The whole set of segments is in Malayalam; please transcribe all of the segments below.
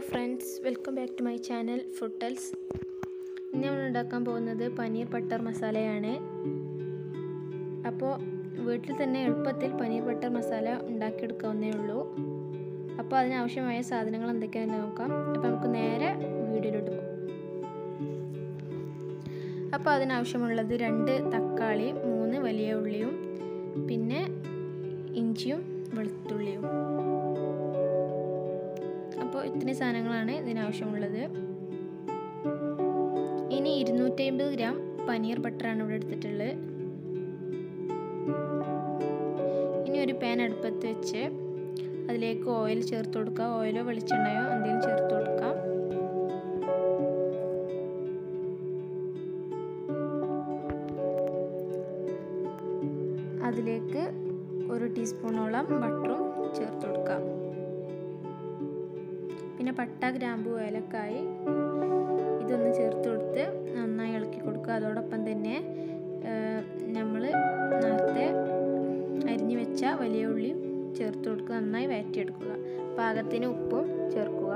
friends welcome back to my channel ഫുഡൽസ് ഇന്ന് നമ്മൾ ഉണ്ടാക്കാൻ പോകുന്നത് പനീർ ബട്ടർ മസാലയാണ് അപ്പോൾ വീട്ടിൽ തന്നെ എളുപ്പത്തിൽ പനീർ ബട്ടർ മസാല ഉണ്ടാക്കിയെടുക്കാവുന്നേ ഉള്ളൂ അപ്പോൾ അതിനാവശ്യമായ സാധനങ്ങൾ എന്തൊക്കെയാണെന്ന് നോക്കാം അപ്പോൾ നമുക്ക് നേരെ വീഡിയോയിലോട്ട് പോകാം അപ്പോൾ അതിനാവശ്യമുള്ളത് രണ്ട് തക്കാളി മൂന്ന് വലിയ ഉള്ളിയും പിന്നെ ഇഞ്ചിയും വെളുത്തുള്ളിയും അപ്പോൾ ഇത്രയും സാധനങ്ങളാണ് ഇതിനാവശ്യമുള്ളത് ഇനി ഇരുന്നൂറ്റി അമ്പത് ഗ്രാം പനീർ ബട്ടറാണ് ഇവിടെ എടുത്തിട്ടുള്ളത് ഇനി ഒരു പാൻ അടുപ്പത്ത് വെച്ച് അതിലേക്ക് ഓയിൽ ചേർത്ത് കൊടുക്കുക ഓയിലോ വെളിച്ചെണ്ണയോ എന്തെങ്കിലും ചേർത്ത് കൊടുക്കാം അതിലേക്ക് ഒരു ടീസ്പൂണോളം ബട്ടറും ചേർത്ത് കൊടുക്കാം പിന്നെ പട്ട ഗ്രാമ്പു ഏലക്കായി ഇതൊന്ന് ചേർത്ത് കൊടുത്ത് നന്നായി ഇളക്കി കൊടുക്കുക അതോടൊപ്പം തന്നെ നമ്മൾ നേരത്തെ അരിഞ്ഞു വെച്ച വലിയ ഉള്ളി ചേർത്ത് കൊടുക്കുക നന്നായി വഴറ്റിയെടുക്കുക പാകത്തിന് ഉപ്പും ചേർക്കുക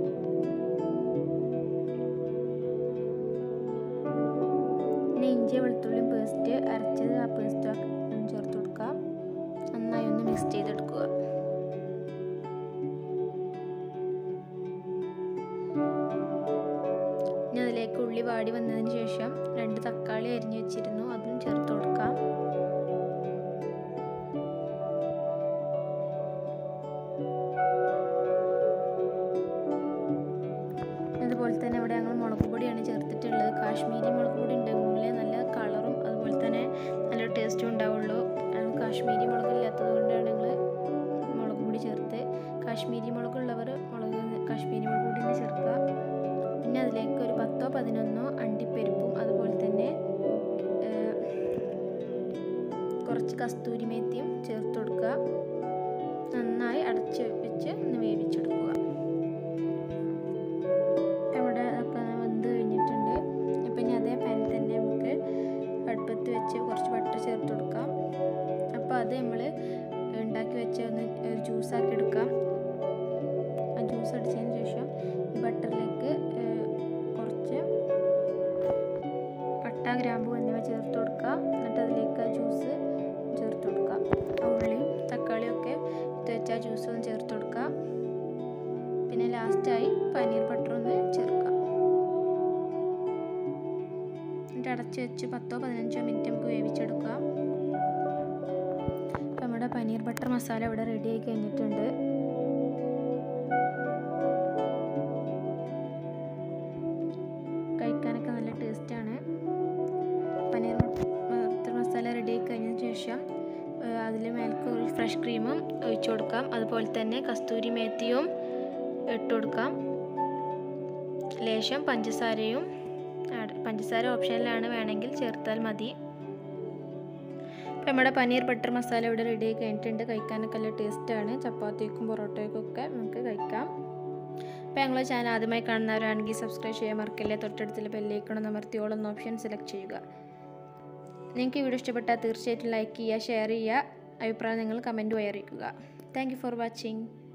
പിന്നെ ഇഞ്ചി വെളുത്തുള്ളി പേസ്റ്റ് അരച്ചത് ആ പേസ്റ്റ് ചേർത്ത് കൊടുക്കുക നന്നായി ഒന്ന് മിക്സ് ചെയ്തെടുക്കുക ഇനി അതിലേക്ക് ഉള്ളി വാടി വന്നതിന് ശേഷം രണ്ട് തക്കാളി അരിഞ്ഞു വെച്ചിരുന്നു അതും ചേർത്ത് കൊടുക്കാം അതുപോലെ തന്നെ ഇവിടെ ഞങ്ങൾ മുളക് പൊടിയാണ് ചേർത്തിട്ടുള്ളത് കാശ്മീരി മുളക് പൊടി ഉണ്ടെങ്കിൽ നല്ല കളറും അതുപോലെ തന്നെ നല്ല ടേസ്റ്റും ഉണ്ടാവുള്ളൂ കാശ്മീരി മുളക് ഇല്ലാത്തത് കൊണ്ടാണ് ഞങ്ങൾ മുളക് പൊടി ചേർത്ത് കാശ്മീരി മുളകുള്ളവർ മുളക് കാശ്മീരി മുളക് പൊടി ചേർക്കുക പിന്നെ അതിലേക്ക് ഒരു പത്തോ പതിനൊന്നോ അണ്ടിപ്പരിപ്പും അതുപോലെ തന്നെ കുറച്ച് കസ്തൂരി മേത്തിയും ചേർത്ത് കൊടുക്കുക നന്നായി അടച്ച് വെച്ച് ഒന്ന് വേവിച്ചെടുക്കുക ഇവിടെ ഒക്കെ വെന്ത് കഴിഞ്ഞിട്ടുണ്ട് അപ്പം ഇനി അതേ പാൻ തന്നെ നമുക്ക് അടുപ്പത്ത് വെച്ച് കുറച്ച് ബട്ടർ ചേർത്ത് കൊടുക്കാം അപ്പോൾ അത് നമ്മൾ ഉണ്ടാക്കി വെച്ച് ഒന്ന് ഒരു ജ്യൂസാക്കി എടുക്കാം ആ ജ്യൂസ് അടിച്ചതിന് ശേഷം ഈ ബട്ടറിലേക്ക് കുറച്ച് പട്ട ഗ്രാമ്പു എന്നിവ ചേർത്ത് കൊടുക്കുക എന്നിട്ട് അതിലേക്ക് ആ ജ്യൂസ് ചേർത്ത് കൊടുക്കുക ഉള്ളിയും തക്കാളിയും ഒക്കെ ഇട്ട് വെച്ച ആ ജ്യൂസ് ഒന്ന് ചേർത്ത് കൊടുക്കുക പിന്നെ ലാസ്റ്റായി പനീർ ബട്ടർ ഒന്ന് ചേർക്കുക എന്നിട്ട് അടച്ച് വെച്ച് പത്തോ പതിനഞ്ചോ മിനിറ്റ് നമുക്ക് വേവിച്ചെടുക്കുക അപ്പം നമ്മുടെ പനീർ ബട്ടർ മസാല ഇവിടെ റെഡി ആയി കഴിഞ്ഞിട്ടുണ്ട് കഴിക്കാനൊക്കെ നല്ല ടേസ്റ്റാണ് പനീർ ബട്ടർ മസാല റെഡി ആയി കഴിഞ്ഞതിന് ശേഷം അതിൽ മേൽക്ക് ഒരു ഫ്രഷ് ക്രീമും ഒഴിച്ചു കൊടുക്കാം അതുപോലെ തന്നെ കസ്തൂരി മേത്തിയും ഇട്ട് കൊടുക്കാം ലേശം പഞ്ചസാരയും പഞ്ചസാര ഓപ്ഷനിലാണ് വേണമെങ്കിൽ ചേർത്താൽ മതി അപ്പം നമ്മുടെ പനീർ ബട്ടർ മസാല ഇവിടെ റെഡി ആയി കഴിഞ്ഞിട്ടുണ്ട് കഴിക്കാനൊക്കെ നല്ല ടേസ്റ്റാണ് ചപ്പാത്തിക്കും പൊറോട്ടയ്ക്കും ഒക്കെ നമുക്ക് കഴിക്കാം അപ്പോൾ ഞങ്ങളെ ചാനൽ ആദ്യമായി കാണുന്നവരാണെങ്കിൽ സബ്സ്ക്രൈബ് ചെയ്യാൻ മറക്കില്ല തൊട്ടടുത്തുള്ള ബെല്ലേക്കണം അമർത്തിയോളം ഓപ്ഷൻ സെലക്ട് ചെയ്യുക നിങ്ങൾക്ക് ഈ വീഡിയോ ഇഷ്ടപ്പെട്ടാൽ തീർച്ചയായിട്ടും ലൈക്ക് ചെയ്യുക ഷെയർ ചെയ്യുക അഭിപ്രായം നിങ്ങൾ കമൻറ്റ് വഴി അറിയിക്കുക താങ്ക് ഫോർ വാച്ചിങ്